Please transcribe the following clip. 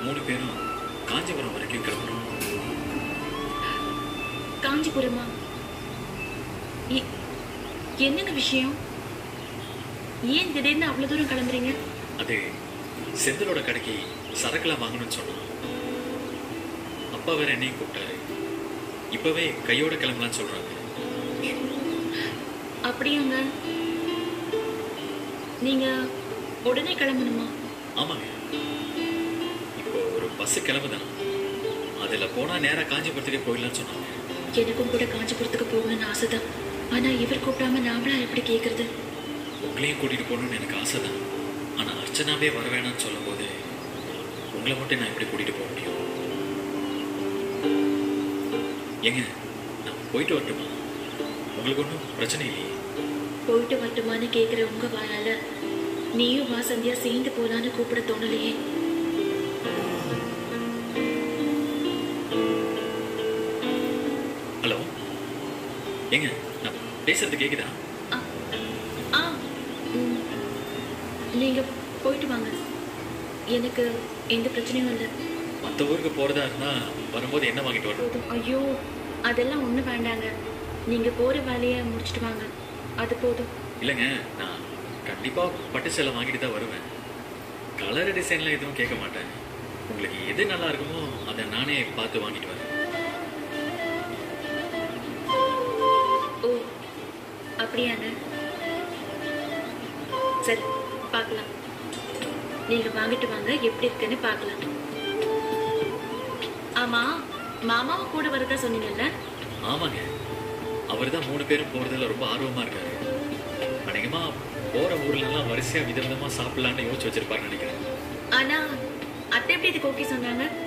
மூணு பேரும் காஞ்சிபுரம் வரைக்கும் கிளம்புறோம் காஞ்சிபுரமா எ- என்னங்க விஷயம் ஏன் திடீர்னு அவ்வளவு தூரம் கிளம்புறீங்க அது செந்திலோட கடைக்கு சரக்குலாம் வாங்கணும்னு சொன்னான் அப்பா வேற என்னையும் கூப்பிட்டாரு இப்பவே கையோட கிளம்பலாம்னு சொல்றாங்க அப்படியாங்க நீங்க உடனே கிளம்பணுமா ஆமாங்க இப்போ ஒரு பஸ் கிளம்புதான் அதுல போனா நேரா காஞ்சிபுரத்துக்கே போயிடலாம்னு சொன்னாங்க எனக்கும் கூட காஞ்சிபுரத்துக்கு போகணும்னு ஆசைதான் ஆனா இவர் கூப்பிடாம நாமளா எப்படி கேக்குறது உங்களையும் கூட்டிட்டு போகணும்னு எனக்கு ஆசைதான் ஆனா அர்ச்சனாவே வர வேணாம்னு சொல்லும்போது உங்களை மட்டும் நான் எப்படி கூட்டிட்டு போக முடியும் ஏங்க நான் போயிட்டு வரட்டுமா உங்களுக்கு ஒன்றும் பிரச்சனை இல்லையே போயிட்டு வரட்டுமான்னு கேக்குற உங்க வாயால நீயும் வா சந்தியா சேர்ந்து போலான்னு கூப்பிட தோணலையே ஹலோ ஏங்க நான் பேசுறது கேக்குதா ஆ, ஆ ம். நீங்க போயிட்டு வாங்க எனக்கு எந்த பிரச்சனையும் இல்லை மற்ற ஊருக்கு போறதா இருந்தா வரும்போது என்ன வாங்கிட்டு வரணும் போதும் ஐயோ அதெல்லாம் ஒன்றும் வேண்டாங்க நீங்க போற வேலையை முடிச்சிட்டு வாங்க அது போதும் இல்லைங்க நான் கண்டிப்பா பட்டு சேலை வாங்கிட்டு தான் வருவேன் கலர் டிசைன்லாம் எதுவும் கேட்க மாட்டேன் உங்களுக்கு எது நல்லா இருக்குமோ அதை நானே பார்த்து வாங்கிட்டு வரேன் ஓ அப்படியாங்க சரி பார்க்கலாம் நீங்க வாங்கிட்டு வாங்க எப்படி இருக்குன்னு பார்க்கலாம் ஆமா மாமாவும் கூட வரதா சொன்னீங்கல்ல ஆமாங்க அவர் தான் மூணு பேரும் போறதுல ரொம்ப ஆர்வமா இருக்காரு அநேகமா போற ஊர்ல எல்லாம் வரிசையா விதவிதமா சாப்பிடலாம்னு யோசிச்சு வச்சிருப்பாருன்னு நினைக்கிறேன் ஆனா அத்தை எப்படி இதுக்கு ஓகே சொன்னாங்க